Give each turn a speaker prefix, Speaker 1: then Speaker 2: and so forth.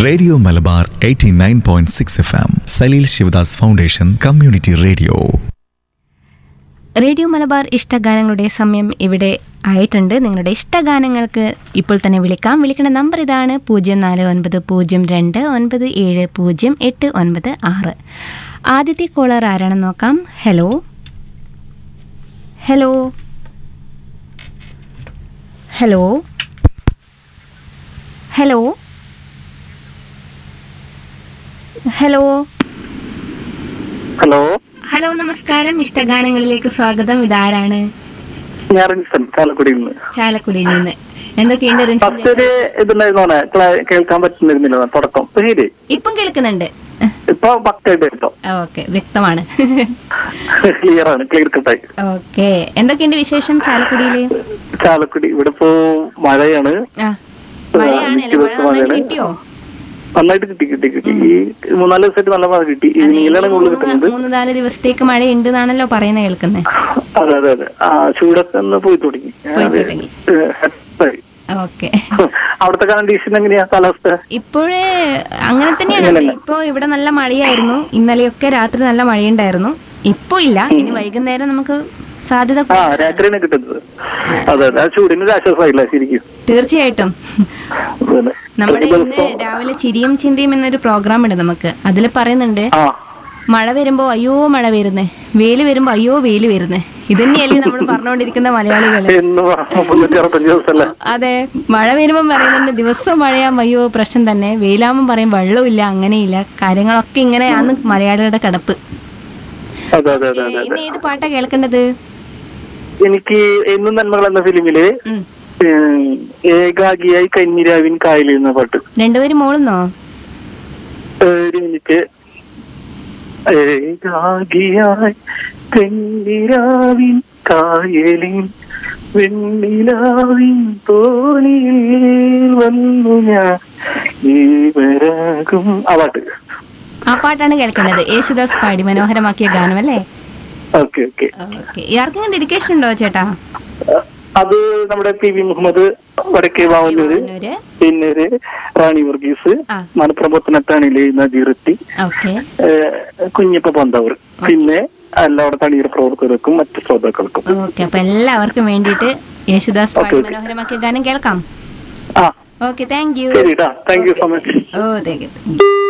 Speaker 1: Radio Malabar 89.6 F M Saleel Sivadas foundation community radio
Speaker 2: radio Malabar ഇഷ്ടഗാനങ്ങളുടെ സമയം ഇവിടെ ആയിട്ടുണ്ട് നിങ്ങളുടെ ഇഷ്ടഗാനങ്ങൾക്ക് ഇപ്പോൾ തന്നെ വിളിക്കാം വിളിക്കേണ്ട നമ്പർ ഇതാണ് പൂജ്യം നാല് ഒൻപത് പൂജ്യം രണ്ട് ഒൻപത് ഏഴ് പൂജ്യം എട്ട് ഒൻപത് ആറ് ആദ്യത്തെ കോളർ ആരാണെന്ന് നോക്കാം hello hello hello hello hello
Speaker 3: hello
Speaker 2: hello നമസ്കാരം ഇഷ്ടഗാനങ്ങളിലേക്ക് സ്വാഗതം ഇതാരാണ്
Speaker 3: ഞാൻ റിൻസൺ ചാലക്കുടിയിൽ നിന്ന്
Speaker 2: ചാലക്കുടിയിൽ നിന്ന് എന്തൊക്കെയുണ്ട് റിൻസൺ
Speaker 3: ഫസ്റ്റ് ഒരു ഇതുണ്ടായിരുന്നു മോനെ, ക്ല- കേൾക്കാൻ പറ്റുന്നിരുന്നില്ല തുടക്കം ശരി
Speaker 2: ഇപ്പം കേൾക്കുന്നുണ്ട്
Speaker 3: ഇപ്പൊ പക്കായിട്ട് കേട്ടോ
Speaker 2: ഓക്കെ വ്യക്തമാണ്
Speaker 3: ക്ലിയർ ആണ് ക്ലിയർ കട്ടായി
Speaker 2: ഓക്കെ എന്തൊക്കെയുണ്ട് വിശേഷം ചാലക്കുടിയില്
Speaker 3: ചാലക്കുടി ഇവിടെ ഇപ്പോ മഴയാണ്
Speaker 2: ആ മഴയാണല്ലേ മഴ നന്നായിട്ട് കിട്ടിയോ
Speaker 3: നന്നായിട്ട് കിട്ടി കിട്ടി കിട്ടി ഈ മൂന്നാല് ദിവസമായിട്ട് നല്ല മഴ കിട്ടി
Speaker 2: അതെ ഇനി
Speaker 3: ഈവനിങ്ങിലാണ് കൂടുതൽ
Speaker 2: മൂന്ന്
Speaker 3: കിട്ടുന്നത്
Speaker 2: മൂന്ന് നാല് ദിവസത്തേക്ക് മഴ ഉണ്ട് എന്നാണല്ലോ പറയുന്നത് കേൾക്കുന്നത്
Speaker 3: അതെ അതെ അതെ ആ ചൂടൊക്കെ ഒന്ന് പോയി തുടങ്ങി
Speaker 2: പോയി
Speaker 3: അതെ.
Speaker 2: തുടങ്ങി.
Speaker 3: ഏഹ്, happy.
Speaker 2: ഓക്കെ
Speaker 3: അവിടുത്തെ കണ്ടീഷൻ എങ്ങനെയാ കാലാവസ്ഥ
Speaker 2: ഇപ്പോഴേ അങ്ങനെ തന്നെയാണ്
Speaker 3: ഇങ്ങനെയല്ല.
Speaker 2: ഇപ്പോ ഇവിടെ നല്ല മഴയായിരുന്നു ഇന്നലെയൊക്കെ രാത്രി നല്ല മഴയുണ്ടായിരുന്നു ഇപ്പൊ ഇല്ല ഇനി വൈകുന്നേരം നമുക്ക് സാധ്യത
Speaker 3: ആ രാത്രിയാണ് കിട്ടുന്നത് അതെ അതെ ആ ചൂടിന് ഒരു ആശ്വാസമായില്ല ശരിക്കും
Speaker 2: തീർച്ചയായിട്ടും
Speaker 3: അതെ.
Speaker 2: നമ്മുടെ
Speaker 3: ഒരു
Speaker 2: ഇന്ന്
Speaker 3: ദിവസം-
Speaker 2: രാവിലെ ചിരിയും ചിന്തയും എന്നൊരു പ്രോഗ്രാം ഉണ്ട് നമുക്ക് അതിൽ പറയുന്നുണ്ട്
Speaker 3: ആ
Speaker 2: മഴ വരുമ്പോ അയ്യോ മഴ വരുന്നേ വെയില് വരുമ്പോ അയ്യോ വെയില് വരുന്നേ ഇതന്നെയല്ലേ നമ്മൾ പറഞ്ഞുകൊണ്ടിരിക്കുന്ന മലയാളികള്
Speaker 3: എന്ന് പറഞ്ഞു മുന്നൂറ്റി അറുപത്തഞ്ച് ദിവസമല്ലേ
Speaker 2: അതെ മഴ വരുമ്പോ പറയുന്നുണ്ട് ദിവസവും മഴയാകുമ്പോ അയ്യോ പ്രശ്നം തന്നെ വെയിലാകുമ്പോൾ പറയും വെള്ളമില്ല അങ്ങനെയില്ല കാര്യങ്ങളൊക്കെ ഇങ്ങനെയാണ് മലയാളികളുടെ കിടപ്പ്
Speaker 3: അതെ അതെ അതെ അതെ
Speaker 2: ഇന്ന് ഏത് പാട്ടാ കേൾക്കേണ്ടത്
Speaker 3: എനിക്ക് എന്നും നന്മകൾ എന്ന ഫിലിമില്
Speaker 2: ഉം.
Speaker 3: ഏഹ്, ഏകാഗിയായി കന്നിരാവിൻ കായൽ എന്ന പാട്ട്
Speaker 2: രണ്ടുപേരും മോളുന്നോ
Speaker 3: ഏഹ്, ഒരു മിനിറ്റ് ഏകാഗിയായി കന്നിരാവിൻ കായലിൻ വെണ്ണിലാവിൻ തോണിയിൽ വന്നു ഞാൻ ജീവരാകും ആ പാട്ട്
Speaker 2: ആ പാട്ടാണ് കേൾക്കേണ്ടത് യേശുദാസ് പാടി മനോഹരമാക്കിയ ഗാനം അല്ലേ
Speaker 3: ഓക്കെ ഓക്കെ
Speaker 2: ഓക്കെ ആർക്കെങ്കിലും ഡെഡിക്കേഷൻ ഉണ്ടോ ചേട്ടാ
Speaker 3: അത് നമ്മുടെ പി വി മുഹമ്മദ് വടക്കേ വാവന്നൂര്
Speaker 2: വാവന്നൂര്.
Speaker 3: പിന്നെ ഒരു റാണി വർഗീസ്
Speaker 2: ആ.
Speaker 3: മലപ്പുറം പുത്തനത്താണിയിലെ നദീറത്തി
Speaker 2: ഓക്കെ
Speaker 3: കുഞ്ഞപ്പ പന്തവർ പിന്നെ എല്ലാവിടെ തണിയുടെ പ്രവർത്തകർക്കും മറ്റു ശ്രോതാക്കൾക്കും
Speaker 2: ഓക്കെ അപ്പൊ എല്ലാവർക്കും വേണ്ടിയിട്ട് യേശുദാസ് പാടി
Speaker 3: ഓക്കെ, ഓക്കെ.
Speaker 2: മനോഹരമാക്കിയ ഗാനം കേൾക്കാം
Speaker 3: ആ
Speaker 2: ഓക്കെ താങ്ക് യു
Speaker 3: ശരി ട്ടാ. Thank you so much.
Speaker 2: ഓ താങ്ക് യു